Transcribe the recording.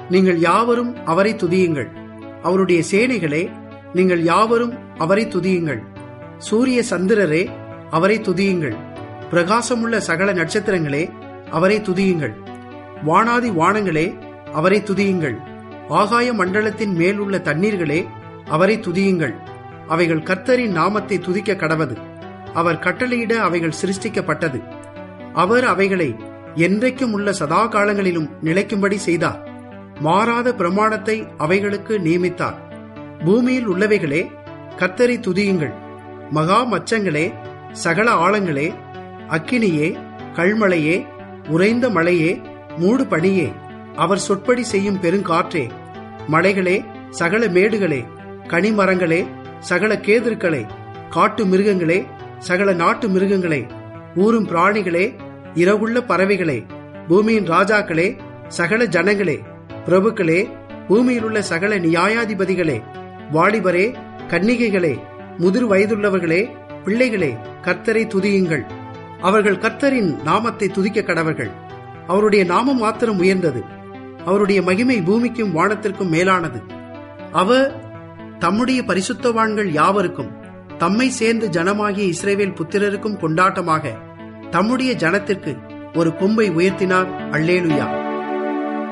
நீங்கள் யாவரும் அவரை துதியுங்கள் அவருடைய சேனைகளே நீங்கள் யாவரும் அவரை துதியுங்கள் சூரிய சந்திரரே அவரை துதியுங்கள் பிரகாசமுள்ள சகல நட்சத்திரங்களே அவரை துதியுங்கள் வானாதி வானங்களே அவரை துதியுங்கள் ஆகாய மண்டலத்தின் மேல் உள்ள தண்ணீர்களே அவரை துதியுங்கள் அவைகள் கர்த்தரின் நாமத்தை துதிக்க கடவது அவர் கட்டளையிட அவைகள் சிருஷ்டிக்கப்பட்டது அவர் அவைகளை என்றைக்கும் உள்ள சதா காலங்களிலும் நிலைக்கும்படி செய்தார் மாறாத பிரமாணத்தை அவைகளுக்கு நியமித்தார் பூமியில் உள்ளவைகளே கர்த்தரை துதியுங்கள் மகா மச்சங்களே சகல ஆழங்களே அக்கினியே கல்மழையே உறைந்த மழையே மூடு பனியே அவர் சொற்படி செய்யும் பெருங்காற்றே மலைகளே சகல மேடுகளே கனிமரங்களே சகல கேதுருக்களே காட்டு மிருகங்களே சகல நாட்டு மிருகங்களே ஊரும் பிராணிகளே இரவுள்ள பறவைகளே பூமியின் ராஜாக்களே சகல ஜனங்களே பிரபுக்களே பூமியில் உள்ள சகல நியாயாதிபதிகளே வாலிபரே கன்னிகைகளே முதிர் வயதுள்ளவர்களே பிள்ளைகளே கர்த்தரை துதியுங்கள் அவர்கள் கர்த்தரின் நாமத்தை துதிக்க கடவர்கள் அவருடைய நாமம் மாத்திரம் உயர்ந்தது அவருடைய மகிமை பூமிக்கும் வானத்திற்கும் மேலானது அவர் தம்முடைய பரிசுத்தவான்கள் யாவருக்கும் தம்மை சேர்ந்து ஜனமாகிய இஸ்ரேவேல் புத்திரருக்கும் கொண்டாட்டமாக தம்முடைய ஜனத்திற்கு ஒரு கொம்பை உயர்த்தினார் அல்லேலுயா